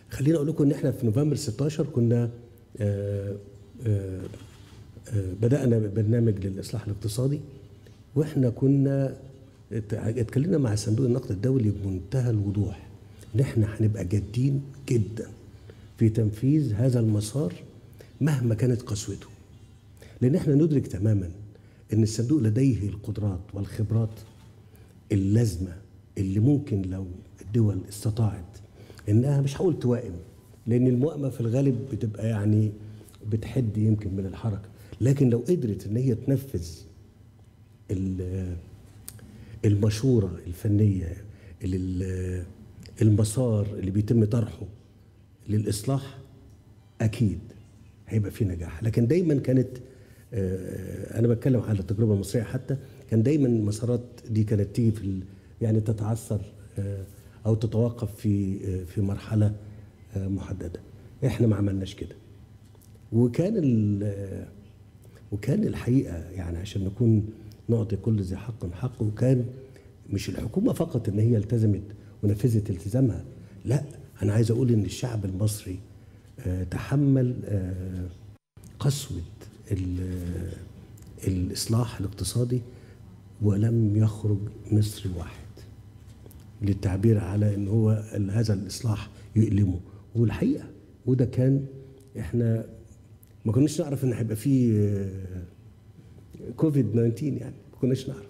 خليني اقول لكم ان احنا في نوفمبر 16 كنا آه، آه، آه، بدانا برنامج للاصلاح الاقتصادي واحنا كنا ات- اتكلمنا مع صندوق النقد الدولي بمنتهى الوضوح ان احنا هنبقى جادين جدا في تنفيذ هذا المسار مهما كانت قسوته لان احنا ندرك تماما ان الصندوق لديه القدرات والخبرات اللازمه اللي ممكن لو الدول استطاعت انها مش هقول توائم لان الموائمه في الغالب بتبقى يعني بتحد يمكن من الحركه لكن لو قدرت ان هي تنفذ ال- المشوره الفنيه اللي ال- المسار اللي بيتم طرحه للاصلاح اكيد هيبقى في نجاح لكن دايما كانت آه، انا بتكلم على التجربه المصريه حتى كان دايما المسارات دي كانت تيجي في ال- يعني تتعثر آه، او تتوقف في آه، في مرحله آه، محدده احنا ما عملناش كده وكان ال- وكان الحقيقه يعني عشان نكون نعطي كل ذي حق حقه وكان مش الحكومه فقط ان هي التزمت ونفذت التزامها لا انا عايز اقول ان الشعب المصري آه، تحمل آه، قسوه ال- الاصلاح الاقتصادي ولم يخرج مصري واحد للتعبير على ان هو ال- هذا الاصلاح يؤلمه والحقيقه وده كان احنا ما كناش نعرف ان هيبقى فيه آه، كوفيد 19 يعني ما كناش نعرف